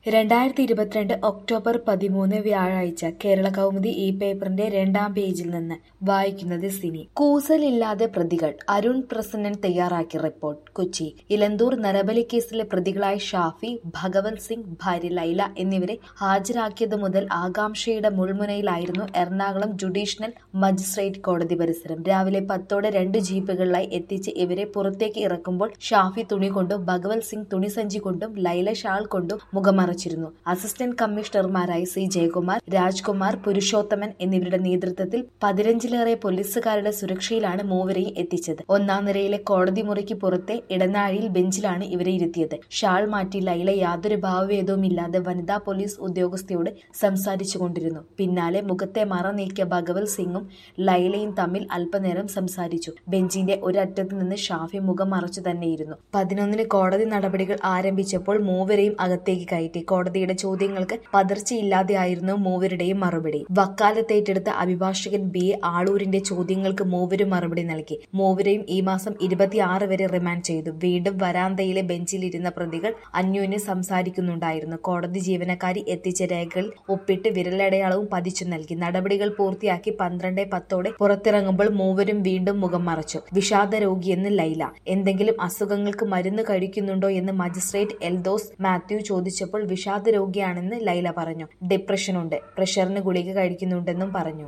രണ്ടായിരത്തി ഇരുപത്തിരണ്ട് ഒക്ടോബർ പതിമൂന്ന് വ്യാഴാഴ്ച കേരള കൗമുദി ഈ പേപ്പറിന്റെ രണ്ടാം പേജിൽ നിന്ന് വായിക്കുന്നത് സിനി കൂസലില്ലാതെ പ്രതികൾ അരുൺ പ്രസന്നൻ തയ്യാറാക്കിയ റിപ്പോർട്ട് കൊച്ചി ഇലന്തൂർ നരബലി കേസിലെ പ്രതികളായ ഷാഫി ഭഗവത് സിംഗ് ഭാര്യ ലൈല എന്നിവരെ ഹാജരാക്കിയത് മുതൽ ആകാംക്ഷയുടെ മുൾമുനയിലായിരുന്നു എറണാകുളം ജുഡീഷ്യൽ മജിസ്ട്രേറ്റ് കോടതി പരിസരം രാവിലെ പത്തോടെ രണ്ട് ജീപ്പുകളിലായി എത്തിച്ച് ഇവരെ പുറത്തേക്ക് ഇറക്കുമ്പോൾ ഷാഫി തുണി കൊണ്ടും ഭഗവത് സിംഗ് തുണിസഞ്ചി കൊണ്ടും ലൈല ഷാൾ കൊണ്ടും മുഖമറച്ചിരുന്നു അസിസ്റ്റന്റ് കമ്മീഷണർമാരായ സി ജയകുമാർ രാജ്കുമാർ പുരുഷോത്തമൻ എന്നിവരുടെ നേതൃത്വത്തിൽ പതിനഞ്ചിലേറെ പോലീസുകാരുടെ സുരക്ഷയിലാണ് മൂവരെയും എത്തിച്ചത് ഒന്നാം നിരയിലെ കോടതി മുറിക്ക് പുറത്തെ ഇടനാഴിയിൽ ബെഞ്ചിലാണ് ഇവരെ ഇരുത്തിയത് ഷാൾ മാറ്റി ലൈല യാതൊരു ഭാവഭേദവുമില്ലാതെ വനിതാ പോലീസ് ഉദ്യോഗസ്ഥയോട് സംസാരിച്ചുകൊണ്ടിരുന്നു പിന്നാലെ മുഖത്തെ മറ നീക്കിയ ഭഗവത് സിംഗും ലൈലയും തമ്മിൽ അല്പനേരം സംസാരിച്ചു ബെഞ്ചിന്റെ ഒരറ്റത്ത് നിന്ന് ഷാഫി മുഖം മറച്ചു തന്നെയിരുന്നു പതിനൊന്നിന് കോടതി നടപടികൾ ആരംഭിച്ചപ്പോൾ മൂവരെയും അകത്തേക്ക് കയറ്റി കോടതിയുടെ ചോദ്യങ്ങൾക്ക് പതർച്ചയില്ലാതെയായിരുന്നു മൂവരുടെയും മറുപടി വക്കാലത്തേറ്റെടുത്ത അഭിഭാഷകൻ ബി എ ആളൂരിന്റെ ചോദ്യങ്ങൾക്ക് മൂവരും മറുപടി നൽകി മൂവരെയും ഈ മാസം ഇരുപത്തിയാറ് വരെ റിമാൻഡ് ചെയ്തു വീണ്ടും വരാന്തയിലെ ബെഞ്ചിലിരുന്ന പ്രതികൾ അന്യോന്യം സംസാരിക്കുന്നുണ്ടായിരുന്നു കോടതി ജീവനക്കാരി എത്തിച്ച രേഖകളിൽ ഒപ്പിട്ട് വിരലടയാളവും പതിച്ചു നൽകി നടപടികൾ പൂർത്തിയാക്കി പന്ത്രണ്ട് പത്തോടെ പുറത്തിറങ്ങുമ്പോൾ മൂവരും വീണ്ടും മുഖം മറച്ചു വിഷാദ രോഗിയെന്ന് ലൈല എന്തെങ്കിലും അസുഖങ്ങൾക്ക് മരുന്ന് കഴിക്കുന്നുണ്ടോ എന്ന് മജിസ്ട്രേറ്റ് എൽദോസ് മാത്യു ചോദിച്ചപ്പോൾ വിഷാദ രോഗിയാണെന്ന് ലൈല പറഞ്ഞു ഡിപ്രഷനുണ്ട് പ്രഷറിന് ഗുളിക കഴിക്കുന്നുണ്ടെന്നും പറഞ്ഞു